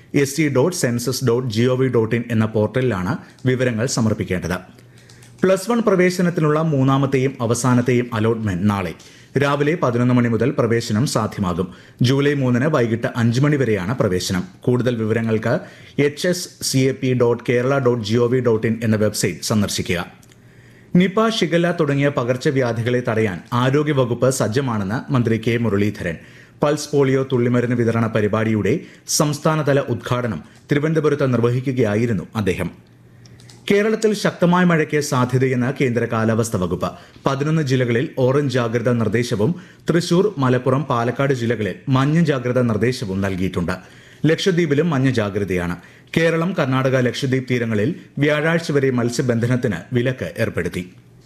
S C dot census dot GOV dot in എന്ന പോർട്ടലിലാണ് വിവരങ്ങൾ സമർപ്പിക്കേണ്ടത് പ്ലസ് വൺ പ്രവേശനത്തിനുള്ള മൂന്നാമത്തെയും അവസാനത്തെയും അലോട്ട്മെന്റ് നാളെ രാവിലെ പതിനൊന്ന് മണി മുതൽ പ്രവേശനം സാധ്യമാകും ജൂലൈ മൂന്നിന് വൈകിട്ട് അഞ്ച് മണി വരെയാണ് പ്രവേശനം കൂടുതൽ വിവരങ്ങൾക്ക് H S C A P dot Kerala dot GOV dot in എന്ന വെബ്സൈറ്റ് സന്ദർശിക്കുക നിപ ഷിഗല്ല തുടങ്ങിയ പകർച്ചവ്യാധികളെ തടയാൻ ആരോഗ്യവകുപ്പ് സജ്ജമാണെന്ന് മന്ത്രി കെ മുരളീധരൻ പൾസ് പോളിയോ തുള്ളിമരുന്ന് വിതരണ പരിപാടിയുടെ സംസ്ഥാനതല ഉദ്ഘാടനം തിരുവനന്തപുരത്ത് നിർവഹിക്കുകയായിരുന്നു അദ്ദേഹം കേരളത്തിൽ ശക്തമായ മഴയ്ക്ക് സാധ്യതയെന്ന് കേന്ദ്ര കാലാവസ്ഥ വകുപ്പ് പതിനൊന്ന് ജില്ലകളിൽ ഓറഞ്ച് ജാഗ്രതാ നിർദ്ദേശവും തൃശൂർ മലപ്പുറം പാലക്കാട് ജില്ലകളിൽ മഞ്ഞ ജാഗ്രതാ നിർദ്ദേശവും നൽകിയിട്ടുണ്ട് ലക്ഷദ്വീപിലും മഞ്ഞ ജാഗ്രതയാണ് കേരളം കർണാടക ലക്ഷദ്വീപ് തീരങ്ങളിൽ വ്യാഴാഴ്ച വരെ മത്സ്യബന്ധനത്തിന് വിലക്ക് ഏർപ്പെടുത്തി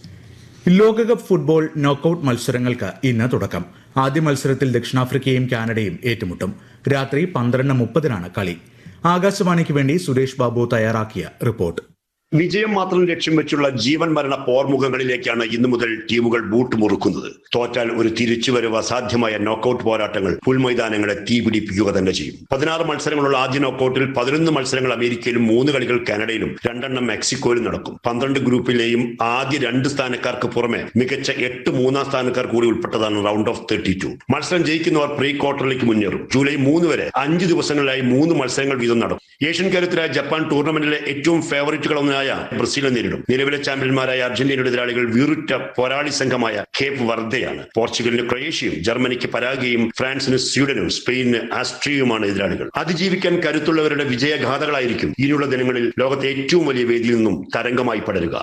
ലോകകപ്പ് ഫുട്ബോൾ നോക്കൌട്ട് മത്സരങ്ങൾക്ക് ഇന്ന് തുടക്കം ആദ്യ മത്സരത്തിൽ ദക്ഷിണാഫ്രിക്കയും കാനഡയും ഏറ്റുമുട്ടും രാത്രി പന്ത്രണ്ട് മുപ്പതിനാണ് കളി ആകാശവാണിക്ക് വേണ്ടി സുരേഷ് ബാബു തയ്യാറാക്കിയ റിപ്പോർട്ട് വിജയം മാത്രം ലക്ഷ്യം വെച്ചുള്ള ജീവൻ മരണ പോർമുഖങ്ങളിലേക്കാണ് ഇന്നു മുതൽ ടീമുകൾ ബൂട്ട് മുറുക്കുന്നത് തോറ്റാൽ ഒരു തിരിച്ചുവരവ് അസാധ്യമായ നോക്കൌട്ട് പോരാട്ടങ്ങൾ പുൽമൈതാനങ്ങളെ തീപിടിപ്പിക്കുക തന്നെ ചെയ്യും പതിനാറ് മത്സരങ്ങളുള്ള ആദ്യ നോക്കൌട്ടിൽ പതിനൊന്ന് മത്സരങ്ങൾ അമേരിക്കയിലും മൂന്ന് കളികൾ കാനഡയിലും രണ്ടെണ്ണം മെക്സിക്കോയിലും നടക്കും പന്ത്രണ്ട് ഗ്രൂപ്പിലെയും ആദ്യ രണ്ട് സ്ഥാനക്കാർക്ക് പുറമെ മികച്ച എട്ട് മൂന്നാം സ്ഥാനക്കാർ കൂടി ഉൾപ്പെട്ടതാണ് റൗണ്ട് ഓഫ് തേർട്ടി ടു മത്സരം ജയിക്കുന്നവർ പ്രീ ക്വാർട്ടറിലേക്ക് മുന്നേറും ജൂലൈ മൂന്ന് വരെ അഞ്ച് ദിവസങ്ങളിലായി മൂന്ന് മത്സരങ്ങൾ വീതം നടക്കും ഏഷ്യൻ കരുത്തരായ ജപ്പാൻ ടൂർണമെന്റിലെ ഏറ്റവും ഫേവറേറ്റുകളൊന്നായ ബ്രസീലിനെ നേരിടും നിലവിലെ ചാമ്പ്യന്മാരായ അർജന്റീനയുടെ എതിരാളികൾ വീറുറ്റ പോരാളി സംഘമായ കേപ്പ് വർദ്ധയാണ് പോർച്ചുഗലിന് ക്രൊയേഷ്യയും ജർമ്മനിക്ക് പരാഗയും ഫ്രാൻസിന് സ്വീഡനും സ്പെയിനിന് ആസ്ട്രിയയുമാണ് എതിരാളികൾ അതിജീവിക്കാൻ കരുത്തുള്ളവരുടെ വിജയഗാഥകളായിരിക്കും ഇനിയുള്ള ദിനങ്ങളിൽ ലോകത്തെ ഏറ്റവും വലിയ വേദിയിൽ നിന്നും തരംഗമായി പടരുക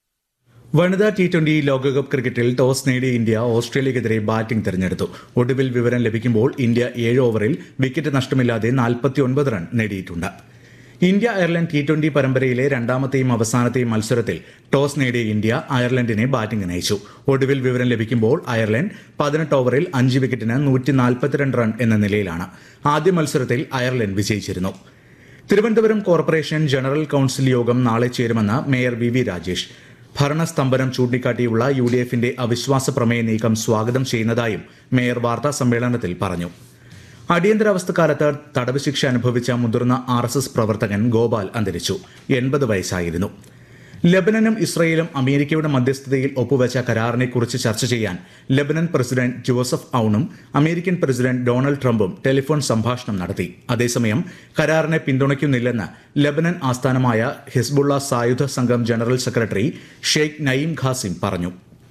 വനിതാ ടി ട്വന്റി ലോകകപ്പ് ക്രിക്കറ്റിൽ ടോസ് നേടിയ ഇന്ത്യ ഓസ്ട്രേലിയക്കെതിരെ ബാറ്റിംഗ് തെരഞ്ഞെടുത്തു ഒടുവിൽ വിവരം ലഭിക്കുമ്പോൾ ഇന്ത്യ ഏഴ് ഓവറിൽ വിക്കറ്റ് നഷ്ടമില്ലാതെ നാൽപ്പത്തിയൊൻപത് റൺ നേടിയിട്ടുണ്ട് ഇന്ത്യ അയർലൻഡ് ടി ട്വന്റി പരമ്പരയിലെ രണ്ടാമത്തെയും അവസാനത്തെയും മത്സരത്തിൽ ടോസ് നേടിയ ഇന്ത്യ അയർലൻഡിനെ ബാറ്റിംഗിന് അയച്ചു ഒടുവിൽ വിവരം ലഭിക്കുമ്പോൾ അയർലൻഡ് പതിനെട്ട് ഓവറിൽ അഞ്ച് വിക്കറ്റിന് നൂറ്റി നാൽപ്പത്തിരണ്ട് റൺ എന്ന നിലയിലാണ് ആദ്യ മത്സരത്തിൽ അയർലൻഡ് വിജയിച്ചിരുന്നു തിരുവനന്തപുരം കോർപ്പറേഷൻ ജനറൽ കൌൺസിൽ യോഗം നാളെ ചേരുമെന്ന് മേയർ വി വി രാജേഷ് ഭരണസ്തംഭനം ചൂണ്ടിക്കാട്ടിയുള്ള യു ഡി എഫിന്റെ അവിശ്വാസ പ്രമേയ നീക്കം സ്വാഗതം ചെയ്യുന്നതായും മേയർ വാർത്താ സമ്മേളനത്തിൽ പറഞ്ഞു അടിയന്തരാവസ്ഥക്കാലത്ത് തടവ് ശിക്ഷ അനുഭവിച്ച മുതിർന്ന ആർ എസ് എസ് പ്രവർത്തകൻ ഗോപാൽ അന്തരിച്ചു എൺപത് വയസ്സായിരുന്നു ലബനനും ഇസ്രയേലും അമേരിക്കയുടെ മധ്യസ്ഥതയിൽ ഒപ്പുവെച്ച കരാറിനെക്കുറിച്ച് ചർച്ച ചെയ്യാൻ ലബനൻ പ്രസിഡന്റ് ജോസഫ് ഔണും അമേരിക്കൻ പ്രസിഡന്റ് ഡൊണാൾഡ് ട്രംപും ടെലിഫോൺ സംഭാഷണം നടത്തി അതേസമയം കരാറിനെ പിന്തുണയ്ക്കുന്നില്ലെന്ന് ലബനൻ ആസ്ഥാനമായ ഹിസ്ബുള്ള സായുധ സംഘം general secretary Sheikh Naim Qassem പറഞ്ഞു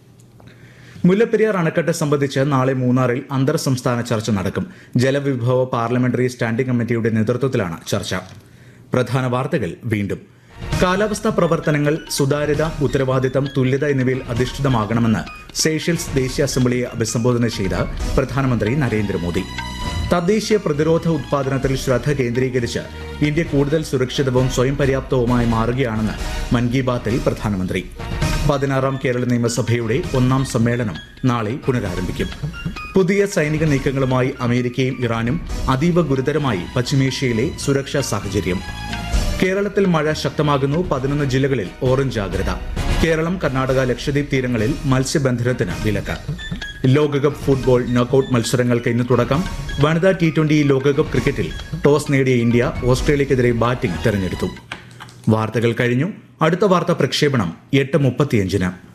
മുല്ലപ്പെരിയാർ അണക്കെട്ട് സംബന്ധിച്ച് നാളെ മൂന്നാറിൽ അന്തർ സംസ്ഥാന ചർച്ച നടക്കും ജലവിഭവ പാർലമെന്ററി സ്റ്റാൻഡിംഗ് കമ്മിറ്റിയുടെ നേതൃത്വത്തിലാണ് ചർച്ച പ്രധാന വാർത്തകൾ വീണ്ടും കാലാവസ്ഥാ പ്രവർത്തനങ്ങൾ സുതാര്യത ഉത്തരവാദിത്തം തുല്യത എന്നിവയിൽ അധിഷ്ഠിതമാകണമെന്ന് സേഷ്യൽസ് ദേശീയ അസംബ്ലിയെ അഭിസംബോധന ചെയ്ത പ്രധാനമന്ത്രി നരേന്ദ്രമോദി തദ്ദേശീയ പ്രതിരോധ ഉത്പാദനത്തിൽ ശ്രദ്ധ കേന്ദ്രീകരിച്ച് ഇന്ത്യ കൂടുതൽ സുരക്ഷിതവും സ്വയം പര്യാപ്തവുമായി മാറുകയാണെന്ന് മൻ കി ബാത്തിൽ പ്രധാനമന്ത്രി പതിനാറാം കേരള നിയമസഭയുടെ ഒന്നാം സമ്മേളനം നാളെ പുനരാരംഭിക്കും പുതിയ സൈനിക നീക്കങ്ങളുമായി അമേരിക്കയും ഇറാനും അതീവ ഗുരുതരമായി പശ്ചിമേഷ്യയിലെ സുരക്ഷാ സാഹചര്യം കേരളത്തിൽ മഴ ശക്തമാകുന്നു പതിനൊന്ന് ജില്ലകളിൽ ഓറഞ്ച് ജാഗ്രത കേരളം കർണാടക ലക്ഷദ്വീപ് തീരങ്ങളിൽ മത്സ്യബന്ധനത്തിന് വിലക്ക് ലോകകപ്പ് ഫുട്ബോൾ നോക്കൌട്ട് മത്സരങ്ങൾക്ക് ഇന്ന് തുടക്കം വനിതാ ടി ട്വന്റി ലോകകപ്പ് ക്രിക്കറ്റിൽ ടോസ് നേടിയ ഇന്ത്യ ഓസ്ട്രേലിയക്കെതിരെ ബാറ്റിംഗ് തെരഞ്ഞെടുത്തു വാർത്തകൾ കഴിഞ്ഞു അടുത്ത വാർത്താ പ്രക്ഷേപണം എട്ട് മുപ്പത്തിയഞ്ചിന്